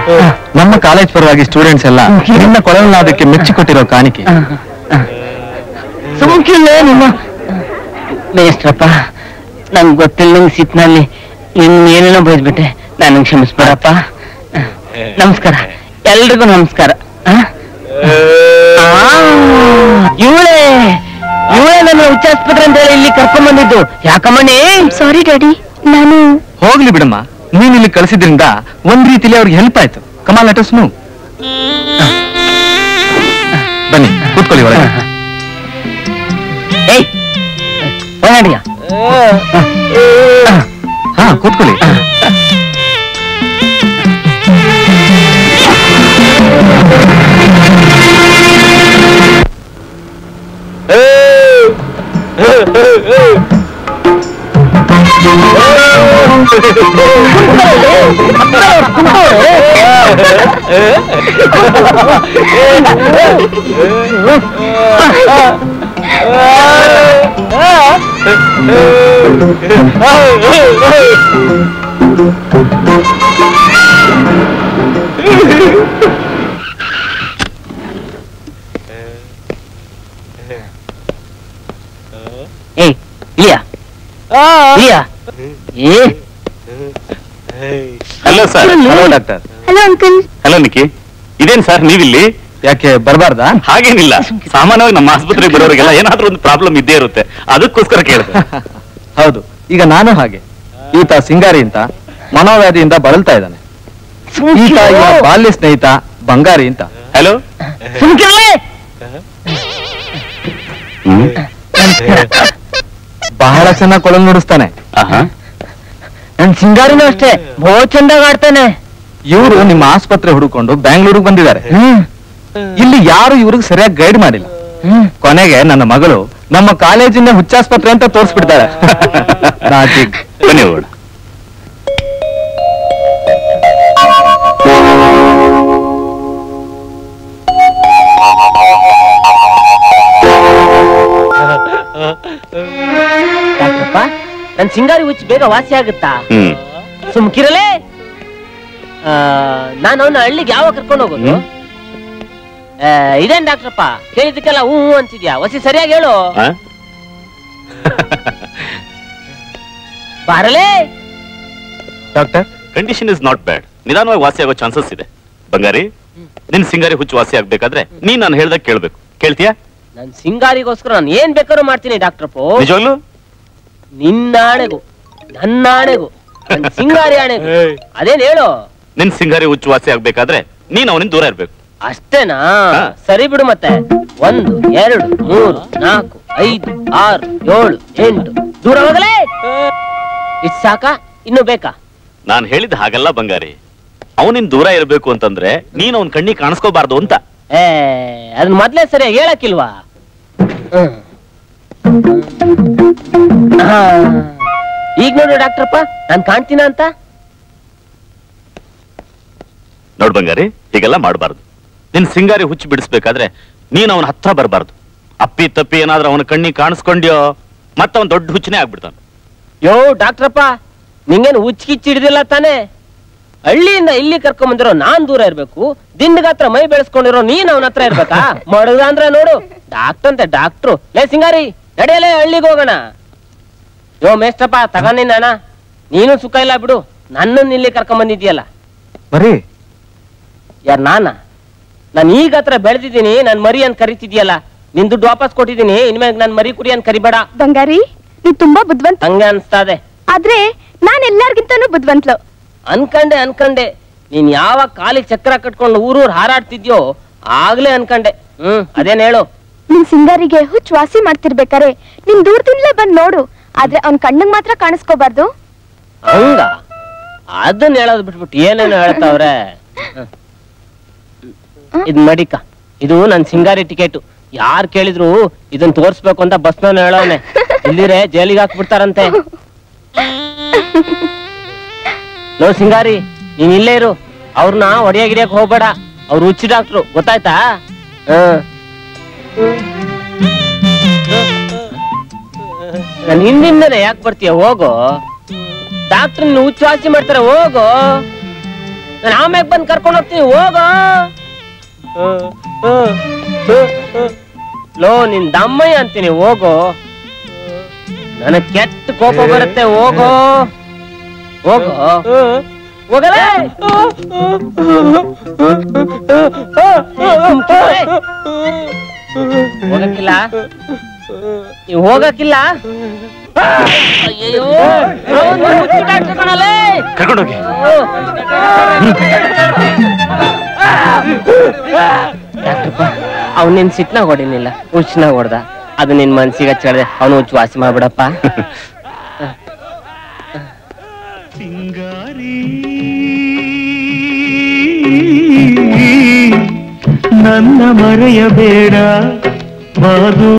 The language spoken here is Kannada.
ನಮ್ಮ ಕಾಲೇಜ್ ಪರವಾಗಿ ಸ್ಟೂಡೆಂಟ್ಸ್ ಎಲ್ಲ ನಿನ್ನ ಕೊಳಲನಾದಕ್ಕೆ ಮೆಚ್ಚಿಕೊಟ್ಟಿರೋ ಕಾಣಿಕೆ ಸುಮ್ಕಿಲ್ಲೇ ನಿಮ್ಮ ಬೇಸ್ರಪ್ಪ ನಂಗೆ ಗೊತ್ತಿಲ್ಲ ಸಿಟ್ನಲ್ಲಿ ನಿನ್ ಏನೇನೋ ಬೈದ್ಬಿಟ್ಟೆ ನನಗೆ ಕ್ಷಮಿಸ್ಬೇಡಪ್ಪ ನಮಸ್ಕಾರ ಎಲ್ರಿಗೂ ನಮಸ್ಕಾರ ಇವಳೇ ಇವಳೇ ನನ್ನ ಹುಚ್ಚಾಸ್ಪತ್ರೆ ಅಂತ ಹೇಳಿ ಇಲ್ಲಿ ಕರ್ಕೊಂಡ್ ಬಂದಿದ್ದು ಯಾಕಮ್ಮಣ್ಣಿ ಸಾರಿ ಡ್ಯಾಡಿ ನಾನು ಹೋಗ್ಲಿ ಬಿಡಮ್ಮ ನೀನ್ ಇಲ್ಲಿ ಕಳಿಸಿದ್ರಿಂದ ಒಂದ್ ರೀತಿಲಿ ಅವ್ರಿಗೆ ಹೆಲ್ಪ್ ಆಯ್ತು ಕಮಾಲ್ ಲೆಟರ್ಸ್ ನೂ ಬನ್ನಿ ಕೂತ್ಕೊಳ್ಳಿ ಒಳಗೆ ಏಯ್ ಒಳಗಡೆಯ ಹಾ ಕೂತ್ಕೊಳ್ಳಿ ಏಯ್ ಇಲ್ಲಿಯಾ ಇಲ್ಲಿಯಾ ಏ hello sir hello doctor hello uncle hello ನಿಕ್ಕಿ ಇದೇನ್ ಸರ್ ನೀವಿಲ್ಲಿ ಯಾಕೆ ಬರಬಾರ್ದಾ ಹಾಗೇನಿಲ್ಲ ಸಾಮಾನ್ಯವಾಗಿ ನಮ್ಮ ಆಸ್ಪತ್ರೆಗೆ ಬರೋರಿಗೆಲ್ಲ ಏನಾದ್ರೂ ಒಂದು ಪ್ರಾಬ್ಲಮ್ ಇದ್ದೇ ಇರುತ್ತೆ ಅದಕ್ಕೋಸ್ಕರ ಕೇಳಿದೆ ಹೌದು ಈಗ ನಾನು ಹಾಗೆ ಈತ ಸಿಂಗಾರಿ ಅಂತ ಮನೋವ್ಯಾಧಿಯಿಂದ ಬಳಲ್ತಾ ಇದ್ದಾನೆ ಈತ ಇವನ ಬಾಲ್ಯ ಸ್ನೇಹಿತ ಬಂಗಾರಿ ಅಂತ ಹಲೋ ಸುಮ್ಕಿರ್ಲಿ ಬಹಳ ಚೆನ್ನಾಗಿ ಕೊಳಲು ನುಡಿಸ್ತಾನೆ ನನ್ ಸಿಂಗಾರಿನೂ ಅಷ್ಟೇ ಬಹು ಚಂದಾಗ ಆಡ್ತಾನೆ ಇವರು ನಿಮ್ಮ ಆಸ್ಪತ್ರೆ ಹುಡುಕೊಂಡು ಬ್ಯಾಂಗ್ಳೂರಿಗೆ ಬಂದಿದ್ದಾರೆ ಹ್ಮ್ ಇಲ್ಲಿ ಯಾರು ಇವ್ರಿಗೆ ಸರಿಯಾಗಿ ಗೈಡ್ ಮಾಡಿಲ್ಲ ಹ್ಮ್ ಕೊನೆಗೆ ನನ್ನ ಮಗಳು ನಮ್ಮ ಕಾಲೇಜಿನ ಹುಚ್ಚಾಸ್ಪತ್ರೆ ಅಂತ ತೋರಿಸ್ಬಿಡ್ತಾಳೆ ನಾಚಿಕ್ ಬನ್ನಿ ಹೋಗೋಣ ಡಾಕ್ಟ್ರಪ್ಪ ನನ್ ಸಿಂಗಾರಿ ಹುಚ್ಚು ಬೇಗ ವಾಸಿ ಆಗುತ್ತಾ ಹ್ಮ್ ಸುಮ್ಕಿರಲೇ ಆ, ನಾನು ಅವನ ಹಳ್ಳಿಗೆ ಯಾವಾಗ ಕರ್ಕೊಂಡು ಹೋಗೋದು ಹ್ಮ್. ಆ, ಇದೇನ್ ಡಾಕ್ಟ್ರಪ್ಪ ಕೇಳಿದಕ್ಕೆಲ್ಲ ಹೂ ಹೂ ಅಂತಿದ್ಯಾ ವಸಿ ಸರಿಯಾಗಿ ಹೇಳು ಆ? ಬಾರಲೇ doctor condition is not bad ನಿಧಾನವಾಗಿ ವಾಸಿ ಆಗೋ ಚಾನ್ಸಸ್ ಇದೆ ಬಂಗಾರಿ ನಿನ್ ಸಿಂಗಾರಿ ಹುಚ್ಚು ವಾಸಿ ಆಗ್ಬೇಕಾದ್ರೆ ನೀನ್ ನಾನು ಹೇಳ್ದಾಗ ಕೇಳ್ಬೇಕು ಕೇಳ್ತೀಯಾ ನನ್ ಸಿಂಗಾರಿಗೋಸ್ಕರ ನಾನು ಏನ್ ಬೇಕಾದ್ರೂ ಮಾಡ್ತೀನಿ ಡಾಕ್ಟ್ರಪ್ಪ ನಿಜವಾಗ್ಲು ನಿನ್ನಾಣೆಗೂ ನನ್ನಾಣೆಗೂ ನನ್ ಸಿಂಗಾರಿ ಆಣೆಗೂ ಅದೇನ್ ಹೇಳು ನಿನ್ ಸಿಂಗಾರಿ ಹುಚ್ಚು ವಾಸಿ ಆಗ್ಬೇಕಾದ್ರೆ ನೀನ್ ಅವನಿಂದ ದೂರ ಇರ್ಬೇಕು ಅಷ್ಟೇನಾ ಹಾ. ಸರಿ ಬಿಡು ಮತ್ತೆ ಒಂದು ಎರಡು ಮೂರು ನಾಲ್ಕು ಐದು ಆರು ಏಳು ಎಂಟು ದೂರ ಹೋಗಲೇ ಇದ್ ಸಾಕ ಇನ್ನು ಬೇಕಾ ನಾನ್ ಹೇಳಿದ ಹಾಗಲ್ಲ ಬಂಗಾರಿ ಅವನಿನ್ ದೂರ ಇರ್ಬೇಕು ಅಂತಂದ್ರೆ ನೀನ್ ಅವನ್ ಕಣ್ಣಿ ಕಾಣಿಸ್ಕೋಬಾರ್ದು ಅಂತ ಏ ಅದನ್ನ ಮೊದ್ಲೇ ಸರಿಯಾಗಿ ಹೇಳಕ್ಕಿಲ್ವಾ ಹ್ಮ್. ಹಾ. ಈಗ ನೋಡು ಡಾಕ್ಟ್ರಪ್ಪ ನಾನ್ ಕಾಣ್ತೀನ ಅಂತ ನೋಡ್ ಬಂಗಾರಿ ಹೀಗೆಲ್ಲ ಮಾಡಬಾರ್ದು ನಿನ್ ಸಿಂಗಾರಿ ಹುಚ್ಚು ಬಿಡಿಸ್ಬೇಕಾದ್ರೆ ನೀನ್ ಅವನ ಹತ್ರ ಬರಬಾರ್ದು ಅಪ್ಪಿ ತಪ್ಪಿ ಏನಾದ್ರೂ ಅವನ ಕಣ್ಣಿ ಕಾಣಿಸ್ಕೊಂಡ್ಯೋ ಮತ್ತೆ ಅವನ್ ದೊಡ್ಡ ಹುಚ್ಚನೇ ಆಗ್ಬಿಡ್ತಾನ ಯೋ ಡಾಕ್ಟ್ರಪ್ಪ ನಿಂಗೇನು ಹುಚ್ಚಿಚ್ಚಿ ಹಿಡಿದಿಲ್ಲ ತಾನೇ ಹಳ್ಳಿಯಿಂದ ಇಲ್ಲಿ ಕರ್ಕೊಂಡ್ ಬಂದಿರೋ ನಾನ್ ದೂರ ಇರ್ಬೇಕು ದಿಂಡ್ಗ ಹತ್ರ ಮೈ ಬೆಳೆಸ್ಕೊಂಡಿರೋ ನೀನ್ ಅವನ ಹತ್ರ ಇರ್ಬೇಕಾ ಮಾಡುದ ಅಂದ್ರೆ ನೋಡು ಡಾಕ್ಟರ್ ಅಂತೆ ಡಾಕ್ಟ್ರು ಲೇ ಸಿಂಗಾರಿ ನಡೆಯಲೇ ಹಳ್ಳಿಗೆ ಹೋಗೋಣ ಯೋ ಮೇಷ್ಟಪ್ಪ ತಗೊಂಡಿನ ಅಣ್ಣ ನೀನು ಸುಖ ಇಲ್ಲ ಬಿಡು ನನ್ನನ್ನು ಇಲ್ಲಿ ಕರ್ಕೊಂಡ್ ಬಂದಿದ್ಯಲ್ಲ ಬರೀ ಯಾರ್ ನಾನ ನಾನು ಈಗ ಹತ್ರ ಬೆಳೆದಿದ್ದೀನಿ ನನ್ ಮರಿ ಅಂತ ಕರಿತಿದ್ಯಲ್ಲ ನಿನ್ ದುಡ್ಡು ವಾಪಸ್ ಕೊಟ್ಟಿದ್ದೀನಿ ಇನ್ಮೇಲೆ ನನ್ ಮರಿ ಕುರಿ ಅಂತ ಕರಿಬೇಡ ಬಂಗಾರಿ ನೀವ್ ತುಂಬಾ ಬುದ್ಧಿವಂತ ಹಂಗೆ ಅನ್ಸ್ತಾದೆ ಆದ್ರೆ ನಾನ್ ಎಲ್ಲಾರ್ಗಿಂತನೂ ಬುದ್ಧಿವಂತಲು ಅನ್ಕಂಡೆ ಅನ್ಕಂಡೆ ನೀನ್ ಯಾವಾಗ ಕಾಲಿಗೆ ಚಕ್ರ ಕಟ್ಕೊಂಡು ಊರೂರ್ ಹಾರಾಡ್ತಿದ್ಯೋ ಆಗ್ಲೇ ಅನ್ಕಂಡೆ ಹ್ಮ್ ಅದೇನ್ ಹೇಳು ನಿನ್ ಸಿಂಗಾರಿಗೆ ಹುಚ್ಚ ವಾಸಿ ಮಾಡ್ತಿರ್ಬೇಕಾರೆ ನಿನ್ ದೂರದಿಂದಲೇ ಬಂದ್ ನೋಡು ಆದ್ರೆ ಅವ್ನ್ ಕಣ್ಣಿಗ್ ಮಾತ್ರ ಕಾಣಿಸ್ಕೋಬಾರ್ದು ಹಂಗ ಅದನ್ನ ಹೇಳೋದ್ ಬಿಟ್ಬಿಟ್ಟು ಏನೇನೋ ಹೇಳ್ತಾವ್ರೆ ಹ್ಮ್. ಇದ್ ಮಡಿಕ ಇದು ನನ್ ಸಿಂಗಾರಿ ಟಿಕೆಟ್ ಯಾರ್ ಕೇಳಿದ್ರು ಇದನ್ ತೋರ್ಸ್ಬೇಕು ಅಂತ ಬಸ್ನ ಹೇಳವ್ನೆ ಇಲ್ಲಿರೆ ಜೈಲಿಗೆ ಹಾಕ್ಬಿಡ್ತಾರಂತೆ ಲೋ ಸಿಂಗಾರಿ ನೀನ್ ಇಲ್ಲೇ ಇರು ಅವ್ರನ್ನ ಹೊಡಿಯ ಗಿಡಿಯಕ್ ಹೋಗ್ಬೇಡ ಅವ್ರು ಹುಚ್ಚಿ ಡಾಕ್ಟ್ರು ಗೊತ್ತಾಯ್ತಾ ಹ್ಮ್ ನನ್ ಹಿಂದಿಂದನೇ ಯಾಕೆ ಬರ್ತೀಯ ಹೋಗು ಡಾಕ್ಟರ್ ಹುಚ್ಚು ವಾಸಿ ಮಾಡ್ತಾರೆ ಹೋಗು ನಾನು ಆಮ್ಯಾಗ ಬಂದು ಕರ್ಕೊಂಡು ಹೋಗ್ತೀನಿ ಹೋಗೋ ಲೋ ನಿನ್ ದಮ್ಮಯ್ಯ ಅಂತೀನಿ ಹೋಗೋ ನನಗ್ ಕೆಟ್ಟ ಕೋಪ ಬರುತ್ತೆ ಹೋಗೋ ಹೋಗೋ ಹೋಗಲೇ ಹೋಗಕ್ಕಿಲ್ಲ ನೀವು ಹೋಗಕ್ಕಿಲ್ಲ ಅಯ್ಯಯ್ಯೋ ಅವ್ನು ಹುಚ್ಚು ಡಾಕ್ಟ್ರು ಕಣಲೇ. ಕರ್ಕೊಂಡೋಗಿ ಅವ್ನು ನಿನ್ ಸಿಟ್ನಾಗ ಹೊಡಿನಿಲ್ಲ ಹುಚ್ಚನಾಗ ಹೊಡ್ದ ಅದು ನಿನ್ ಮನ್ಸಿಗೆ ಹಚ್ಚಿಡ್ದೆ ಅವನು ಹುಚ್ಚು ವಾಸಿ ಮಾಡ್ಬಿಡಪ್ಪ ನನ್ನ ಮರೆಯಬೇಡ ಮಾದು